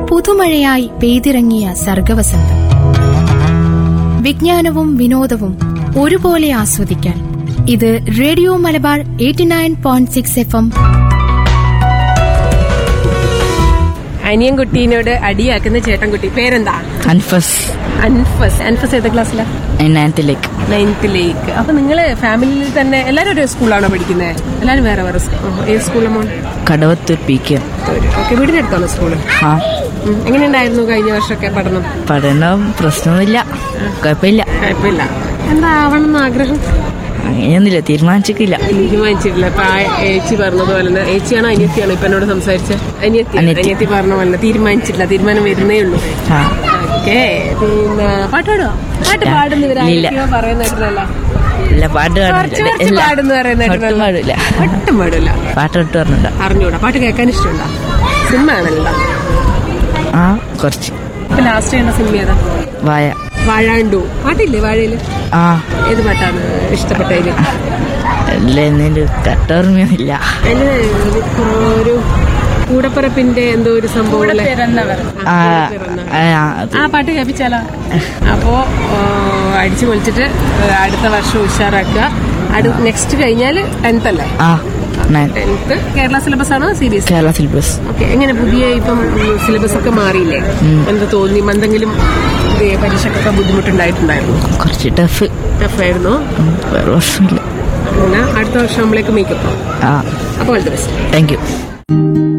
പുതുമഴയായി പെയ്തിറങ്ങിയ സർഗവസന്തം വിജ്ഞാനവും വിനോദവും ഒരുപോലെ ആസ്വദിക്കാൻ ഇത് radio Malabar eighty nine point six F M അനിയൻകുട്ടീനോട് അടിയാക്കുന്ന ചേട്ടൻകുട്ടി പേരെന്താ അൻഫസ് അൻഫസ് അൻഫസ് ഏത് ക്ലാസ്സിലാ നയൻത്തിലേക്ക് നയൻത്തിലേക്ക് അപ്പൊ നിങ്ങള് ഫാമിലിയിൽ തന്നെ എല്ലാരും ഒരു സ്കൂളാണോ പഠിക്കുന്നത് എല്ലാരും വേറെ വേറെ സ്കൂ- ഉം. ഏത് സ്കൂളിലെ മോൻ കടവത്തൂർ പി കെ ഓക്കെ വീടിനടുത്താണോ സ്കൂള് ആ ഉം. എങ്ങനെയുണ്ടായിരുന്നു കഴിഞ്ഞ വർഷമൊക്കെ പഠനം പഠനം പ്രശ്നമൊന്നുമില്ല കുഴപ്പമില്ല കുഴപ്പമില്ല എന്താ ആവണമെന്ന് ആഗ്രഹം അങ്ങനെയൊന്നുമില്ല തീരുമാനിച്ചിട്ടില്ല തീരുമാനിച്ചിട്ടില്ല ഇപ്പൊ ആ ഏച്ചി പറഞ്ഞതുപോലെ തന്നെ ഏച്ചിയാണോ അനിയത്തിയാണോ ഇപ്പൊ എന്നോട് സംസാരിച്ചത് അനിയത്തി അനിയത്തി. അനിയത്തി പറഞ്ഞ പോലെ തന്നെ തീരുമാനിച്ചിട്ടില്ല തീരുമാനം വരുന്നേ ഉള്ളൂ ആ ഓക്കെ പിന്നെ പാട്ട് പാടുവോ പാട്ട് ഇല്ല. പാടുന്നവരായിരിക്കോ പറയുന്നില്ല ഇല്ല പാട്ട് കുറച്ച് പാടുന്നില്ല കുറച്ച് ഇല്ല. പാടുന്ന ഒട്ടും പറയുന്നില്ല പാടില്ല ഒട്ടും പാടില്ല പാട്ട് ഒട്ടും പറഞ്ഞില്ല അറിഞ്ഞൂടാ പാട്ട് കേൾക്കാൻ ഇഷ്ടമുണ്ടോ സിനിമ ആണല്ലോ ആ കുറച്ച് ഇപ്പൊ ലാസ്റ്റ് കണ്ട സിനിമ ഏതാ വായ വാഴാണ്ടു പാട്ടില്ലേ വാഴയില് ആ ഏത് പാട്ടാണ് ഇഷ്ടപ്പെട്ടതില് അല്ല എന്നൊരു കട്ടോർമ്മയൊന്നുമില്ല അതില് ഒരു കൂടപ്പിറപ്പിന്റെ എന്തോ ഒരു സംഭവം ആ ആ, അത് ആ പാട്ട് കേൾപ്പിച്ചാലോ അപ്പോ അടിച്ചു പൊളിച്ചിട്ട് അടുത്ത വർഷം ഉഷാറാക്കുക അടു നെക്സ്റ്റ് കഴിഞ്ഞാല് ടെൻത്ത് അല്ലേ ആ നയൻ ടെൻത്ത് കേരള സിലബസ് ആണോ C B S Kerala syllabus okay എങ്ങനെ പുതിയ ഇപ്പം സിലബസ് ഒക്കെ മാറിയില്ലേ എന്ത് തോന്നി എന്തെങ്കിലും ഇത് പരീക്ഷക്കൊക്കെ ബുദ്ധിമുട്ടുണ്ടായിട്ടുണ്ടായിരുന്നു കുറച്ച് ടഫ് ടഫായിരുന്നു വേറെ പ്രശ്നമില്ല പിന്നെ അടുത്ത വർഷം നമ്മളേക്ക് മേക്കപ്പ് ആ അപ്പോൾ all the best thank U